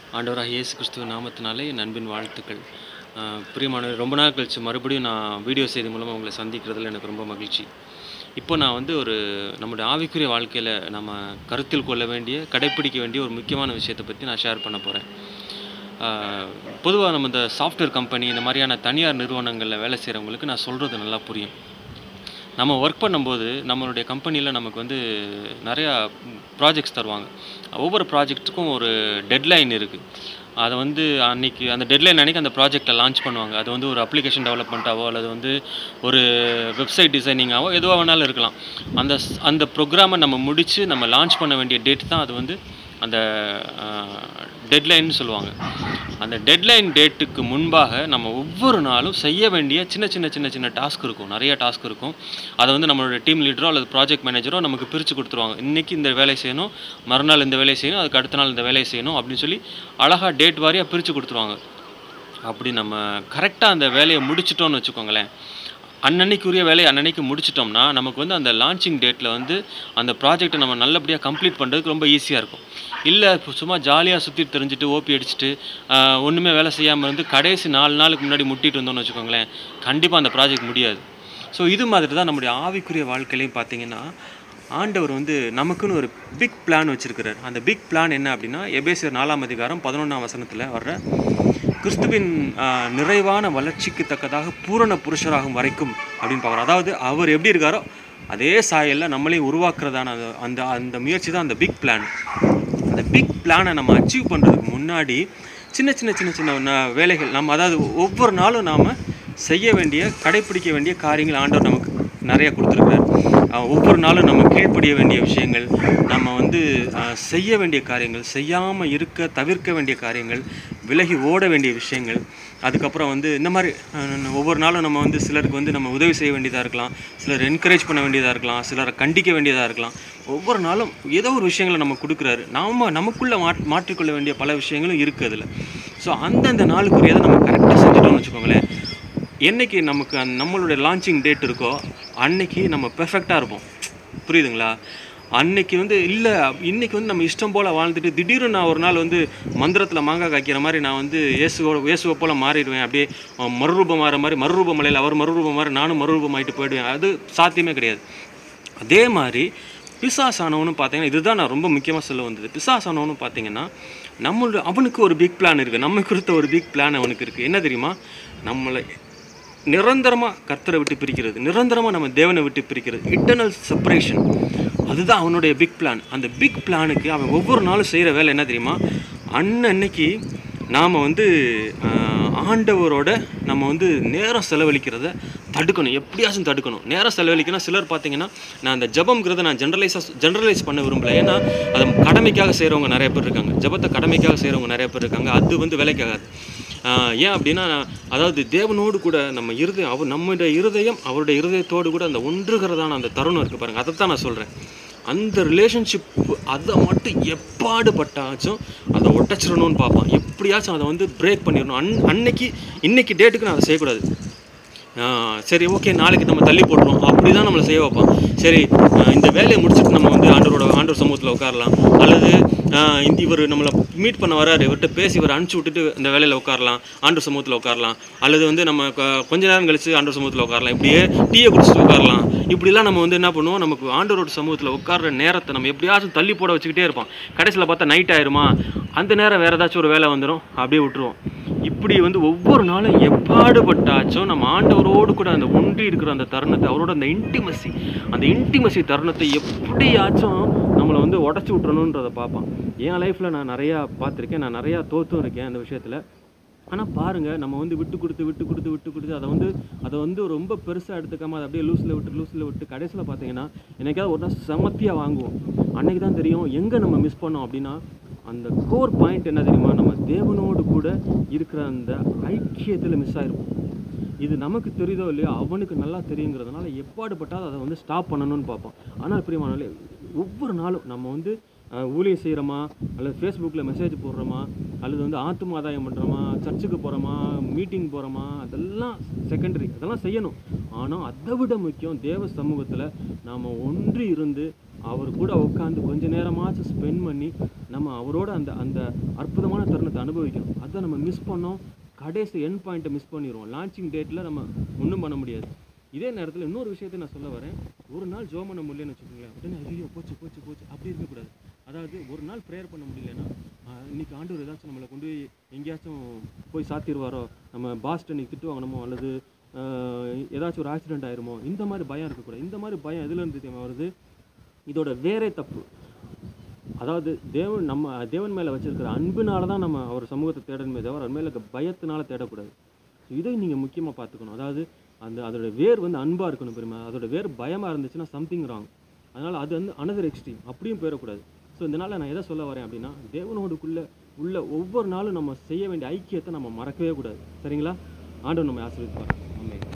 ஆண்டவராக இயேசு கிறிஸ்துவ நாமத்தினாலே என் அன்பின் வாழ்த்துக்கள் அஹ் பிரியமானவர் ரொம்ப நாள் கழிச்சு மறுபடியும் நான் வீடியோ செய்தி மூலமாக உங்களை சந்திக்கிறதுல எனக்கு ரொம்ப மகிழ்ச்சி இப்போ நான் வந்து ஒரு நம்முடைய ஆவிக்குரிய வாழ்க்கையில் நம்ம கருத்தில் கொள்ள வேண்டிய கடைப்பிடிக்க வேண்டிய ஒரு முக்கியமான விஷயத்தை பற்றி நான் ஷேர் பண்ண போகிறேன் பொதுவாக நம்ம இந்த சாஃப்ட்வேர் கம்பெனி இந்த மாதிரியான தனியார் நிறுவனங்களில் வேலை செய்கிறவங்களுக்கு நான் சொல்கிறது நல்லா புரியும் நம்ம ஒர்க் பண்ணும்போது நம்மளுடைய கம்பெனியில் நமக்கு வந்து நிறையா ப்ராஜெக்ட்ஸ் தருவாங்க ஒவ்வொரு ப்ராஜெக்ட்டுக்கும் ஒரு டெட்லைன் இருக்குது அதை வந்து அன்னைக்கு அந்த டெட்லைன் அன்னைக்கு அந்த ப்ராஜெக்டை லான்ச் பண்ணுவாங்க அது வந்து ஒரு அப்ளிகேஷன் டெவலப்மெண்ட்டாவோ அல்லது வந்து ஒரு வெப்சைட் டிசைனிங்காவோ எதுவாக வேணாலும் இருக்கலாம் அந்த ஸ்- அந்த ப்ரோக்ராமை நம்ம முடித்து நம்ம லான்ச் பண்ண வேண்டிய டேட் தான் அது வந்து அந்த டெட்லைன்னு சொல்லுவாங்க அந்த டெட்லைன் டேட்டுக்கு முன்பாக நம்ம ஒவ்வொரு நாளும் செய்ய வேண்டிய சின்ன சின்ன சின்ன சின்ன டாஸ்க் இருக்கும் நிறைய டாஸ்க் இருக்கும் அதை வந்து நம்மளோட டீம் லீடரோ அல்லது ப்ராஜெக்ட் மேனேஜரோ நமக்கு பிரித்து கொடுத்துருவாங்க இன்றைக்கி இந்த வேலை செய்யணும் மறுநாள் இந்த வேலையை செய்யணும் அதுக்கு அடுத்த நாள் இந்த வேலையை செய்யணும் அப்படின்னு சொல்லி அழகாக டேட் வாரியாக பிரித்து கொடுத்துருவாங்க அப்படி நம்ம கரெக்டாக அந்த வேலையை முடிச்சிட்டோம்னு வச்சுக்கோங்களேன் அன்னன்னைக்குரிய வேலையை அன்னன்னைக்கு முடிச்சிட்டோம்னா நமக்கு வந்து அந்த லான்ச்சிங் டேட்டில் வந்து அந்த ப்ராஜெக்ட்டை நம்ம நல்லபடியாக கம்ப்ளீட் பண்ணுறதுக்கு ரொம்ப ஈஸியாக இருக்கும் இல்லை சும்மா ஜாலியாக சுற்றி தெரிஞ்சுட்டு ஓபி அடிச்சுட்டு ஆஹ், ஒண்ணுமே வேலை செய்யாமல் இருந்து கடைசி நாலு நாளுக்கு முன்னாடி முட்டிட்டு இருந்தோம்னு வச்சுக்கோங்களேன் கண்டிப்பாக அந்த ப்ராஜெக்ட் முடியாது ஸோ இது மாதிரி தான் நம்முடைய ஆவிக்குரிய வாழ்க்கையிலையும் பார்த்தீங்கன்னா ஆண்டவர் வந்து நமக்குன்னு ஒரு பிக் பிளான் வச்சிருக்கிறார் அந்த பிக் பிளான் என்ன அப்படின்னா எபேசியர் நாலாம் அதிகாரம் பதினொன்றாம் வசனத்தில் வர்ற கிறிஸ்துவின் ஆஹ், நிறைவான வளர்ச்சிக்கு தக்கதாக பூரண புருஷராகும் வரைக்கும் அப்படின்னு பார்க்குறோம் அதாவது அவர் எப்படி இருக்காரோ அதே சாயலில் நம்மளையும் உருவாக்குறதான அந்த அந்த அந்த முயற்சி தான் அந்த பிக் பிளான் அந்த பிக் பிளானை நம்ம அச்சீவ் பண்ணுறதுக்கு முன்னாடி சின்ன சின்ன சின்ன சின்ன ந- வேலைகள் நம்ம அதாவது ஒவ்வொரு நாளும் நாம் செய்ய வேண்டிய கடைப்பிடிக்க வேண்டிய காரியங்கள் ஆண்டவர் நமக்கு நிறைய கொடுத்துருக்காரு அஹ் ஒவ்வொரு நாளும் நம்ம கீழ்ப்படிய வேண்டிய விஷயங்கள் நம்ம வந்து அஹ், செய்ய வேண்டிய காரியங்கள் செய்யாமல் இருக்க தவிர்க்க வேண்டிய காரியங்கள் விலகி ஓட வேண்டிய விஷயங்கள் அதுக்கப்புறம் வந்து இந்த மாதிரி அஹ், ஒவ்வொரு நாளும் நம்ம வந்து சிலருக்கு வந்து நம்ம உதவி செய்ய வேண்டியதாக இருக்கலாம் சிலர் என்கரேஜ் பண்ண வேண்டியதாக இருக்கலாம் சிலரை கண்டிக்க வேண்டியதாக இருக்கலாம் ஒவ்வொரு நாளும் ஏதோ ஒரு விஷயங்களை நம்ம கொடுக்குறாரு நாம நமக்குள்ளே மாட் மாற்றிக்கொள்ள வேண்டிய பல விஷயங்களும் இருக்குது அதில் ஸோ அந்தந்த நாளுக்குரியதை நம்ம கரெக்டாக செஞ்சுட்டோம்னு வச்சுக்கோங்களேன் என்னைக்கு நமக்கு அந்த நம்மளுடைய லான்ச்சிங் டேட் இருக்கோ அன்னைக்கு நம்ம பெர்ஃபெக்டாக இருப்போம் புரியுதுங்களா அன்னைக்கு வந்து இல்லை இன்னைக்கு வந்து நம்ம இஷ்டம் போல் வாழ்ந்துட்டு திடீர்னு நான் ஒரு நாள் வந்து மந்திரத்தில் மாங்காய் காய்க்கிற மாதிரி நான் வந்து இயேசுவோட இயேசுவை போல் மாறிடுவேன் அப்படியே அஹ், மறுரூபம் மாற மாதிரி மறுரூப மலையில் அவர் மறுரூபம் மாதிரி நானும் மறுரூபம் ஆகிட்டு போயிடுவேன் அது சாத்தியமே கிடையாது அதே மாதிரி பிசாசானவனும் பார்த்தீங்கன்னா இதுதான் நான் ரொம்ப முக்கியமாக சொல்ல வந்தது பிசாசானவனும் பார்த்தீங்கன்னா நம்மளோட அவனுக்கு ஒரு பிக் பிளான் இருக்குது நம்ம கொடுத்த ஒரு பிக் பிளான் அவனுக்கு இருக்குது என்ன தெரியுமா நம்மளை நிரந்தரமாக கர்த்தரை விட்டு பிரிக்கிறது நிரந்தரமாக நம்ம தேவனை விட்டு பிரிக்கிறது இட்டர்னல் செப்பரேஷன் அதுதான் அவனுடைய பிக் பிளான் அந்த பிக் பிளானுக்கு அவன் ஒவ்வொரு நாளும் செய்கிற வேலை என்ன தெரியுமா அன்னன்னைக்கு நாம் வந்து ஆஹ், ஆண்டவரோட நம்ம வந்து நேரம் செலவழிக்கிறத தடுக்கணும் எப்படியாச்சும் தடுக்கணும் நேரம் செலவழிக்கணும் சிலர் பார்த்தீங்கன்னா நான் அந்த ஜபம்ங்கிறத நான் ஜென்ரலைஸாக ஜென்ரலைஸ் பண்ண விரும்பல ஏன்னா அதை கடமைக்காக செய்கிறவங்க நிறைய பேர் இருக்காங்க ஜபத்தை கடமைக்காக செய்கிறவங்க நிறைய பேர் இருக்காங்க அது வந்து வேலைக்காகாது ஆஹ் ஏன் அப்படின்னா அதாவது தேவனோடு கூட நம்ம இருதயம் அவர் நம்முடைய இருதயம் அவருடைய இருதயத்தோடு கூட அந்த ஒன்றுகிறதான அந்த தருணம் இருக்குது பாருங்கள் அதை தான் நான் சொல்கிறேன் அந்த ரிலேஷன்ஷிப் அதை மட்டும் எப்பாடுபட்டாச்சும் அதை ஒட்டச்சிடணும்னு பார்ப்பான் எப்படியாச்சும் அதை வந்து பிரேக் பண்ணிடணும் அன் அன்னைக்கு இன்னைக்கு டேட்டுக்கு நான் அதை செய்யக்கூடாது ஆ, சரி ஓகே நாளைக்கு நம்ம தள்ளி போட்டுருவோம் அப்படி தான் நம்மளை செய்ய வைப்பான் சரி ஆ, இந்த வேலையை முடிச்சுட்டு நம்ம வந்து ஆண்டவரோட ஆண்டவர் சமூகத்தில் உட்காரலாம் அல்லது ஆ, இந்த இவர் நம்மளை மீட் பண்ண வராரு இவர்கிட்ட பேசி இவர் அனுப்பிச்சி விட்டுட்டு இந்த வேலையில் உட்காரலாம் ஆண்டவர் சமூகத்தில் உட்காரலாம் அல்லது வந்து நம்ம கொ- கொஞ்ச நேரம் கழிச்சு ஆண்டவர் சமூகத்தில் உட்காரலாம் இப்படியே டீயை குடிச்சிட்டு உட்காரலாம் இப்படிலாம் நம்ம வந்து என்ன பண்ணுவோம் நமக்கு ஆண்டவரோட சமூகத்தில் உட்கார்ற நேரத்தை நம்ம எப்படியாச்சும் தள்ளி போட வச்சுக்கிட்டே இருப்போம் கடைசியில் பார்த்தா நைட் ஆயிருமா அந்த நேரம் வேறு ஏதாச்சும் ஒரு வேலை வந்துடும் அப்படியே விட்டுருவோம் இப்படி வந்து ஒவ்வொரு நாளும் எப்பாடுபட்டாச்சும் நம்ம ஆண்டவரோடு கூட அந்த ஒன்றி இருக்கிற அந்த தருணத்தை அவரோட அந்த இன்டிமசி அந்த இன்டிமசி தருணத்தை எப்படியாச்சும் நம்மளை வந்து உடச்சி விட்டுறணுன்றதை பார்ப்பான் என் லைஃப்பில் நான் நிறையா பார்த்துருக்கேன் நான் நிறையா தோத்தும் இருக்கேன் அந்த விஷயத்தில் ஆனால் பாருங்கள் நம்ம வந்து விட்டு கொடுத்து விட்டு கொடுத்து விட்டு கொடுத்து அதை வந்து அதை வந்து ரொம்ப பெருசாக எடுத்துக்காம அதை அப்படியே லூஸில் விட்டு லூஸில் விட்டு கடைசியில் பார்த்தீங்கன்னா என்னைக்காவது ஒரு நாள் செமத்தியாக வாங்குவோம் அன்னைக்கு தான் தெரியும் எங்கே நம்ம மிஸ் பண்ணோம் அப்படின்னா அந்த கோர் பாயிண்ட் என்ன தெரியுமா நம்ம தேவனோடு கூட இருக்கிற அந்த ஐக்கியத்தில் மிஸ் ஆயிருப்போம் இது நமக்கு தெரியுதோ இல்லையோ அவனுக்கு நல்லா தெரியுங்கிறதுனால எப்பாடுபட்டாலும் அதை வந்து ஸ்டாப் பண்ணணும்னு பார்ப்போம் ஆனால் பிரியமானாலே ஒவ்வொரு நாளும் நம்ம வந்து அஹ், ஊழியம் செய்கிறோமா அல்லது ஃபேஸ்புக்கில் மெசேஜ் போடுறோமா அல்லது வந்து ஆத்தும ஆதாயம் பண்ணுறோமா சர்ச்சுக்கு போகிறோமா மீட்டிங் போகிறோமா அதெல்லாம் செகண்டரி அதெல்லாம் செய்யணும் ஆனால் அதை விட முக்கியம் தேவ சமூகத்தில் நாம் ஒன்றி இருந்து அவர் கூட உட்காந்து கொஞ்ச நேரமாச்சும் ஸ்பெண்ட் பண்ணி நம்ம அவரோட அந்த அந்த அற்புதமான தருணத்தை அனுபவிக்கணும் அதை நம்ம மிஸ் பண்ணோம் கடைசி எண்ட் பாயிண்ட்டை மிஸ் பண்ணிடுவோம் லான்ச்சிங் டேட்டில் நம்ம ஒன்றும் பண்ண முடியாது இதே நேரத்தில் இன்னொரு விஷயத்தை நான் சொல்ல வரேன் ஒரு நாள் ஜோம் பண்ண முடியலன்னு வச்சுக்கோங்களேன் உடனே ஐயோ போச்சு போச்சு போச்சு அப்படி இருக்கக்கூடாது அதாவது ஒரு நாள் ப்ரேயர் பண்ண முடியலன்னா ஆஹ், இன்னைக்கு ஆண்டவர் ஏதாச்சும் நம்மளை கொண்டு போய் எங்கேயாச்சும் போய் சாத்திடுவாரோ நம்ம பாஸ்ட் இன்னைக்கு திட்டு வாங்கணுமோ அல்லது ஆஹ், ஏதாச்சும் ஒரு ஆக்சிடென்ட் ஆயிருமோ இந்த மாதிரி பயம் இருக்கக்கூடாது இந்த மாதிரி பயம் எதுலேருந்து தெரியுமா வருது இதோட வேறே தப்பு அதாவது தேவன் நம்ம தேவன் மேலே வச்சிருக்கிற அன்பினால தான் நம்ம அவர் சமூகத்தை தேடணுமே தவிர அவர் மேலே இருக்க பயத்தினால தேடக்கூடாது இதை நீங்கள் முக்கியமாக பார்த்துக்கணும் அதாவது அந்த அதோட வேர் வந்து அன்பாக இருக்கணும் பெருமை அதோட வேர் பயமாக இருந்துச்சுன்னா சம்திங் ராங் அதனால் அது வந்து அனதர் எக்ஸ்ட்ரீம் அப்படியும் போயிடக்கூடாது ஸோ இதனால் நான் எதை சொல்ல வரேன் அப்படின்னா தேவனோடுக்குள்ள உள்ள ஒவ்வொரு நாளும் நம்ம செய்ய வேண்டிய ஐக்கியத்தை நம்ம மறக்கவே கூடாது சரிங்களா ஆண்டவன் நம்ம ஆசீர்வதிப்பார் ஆமென்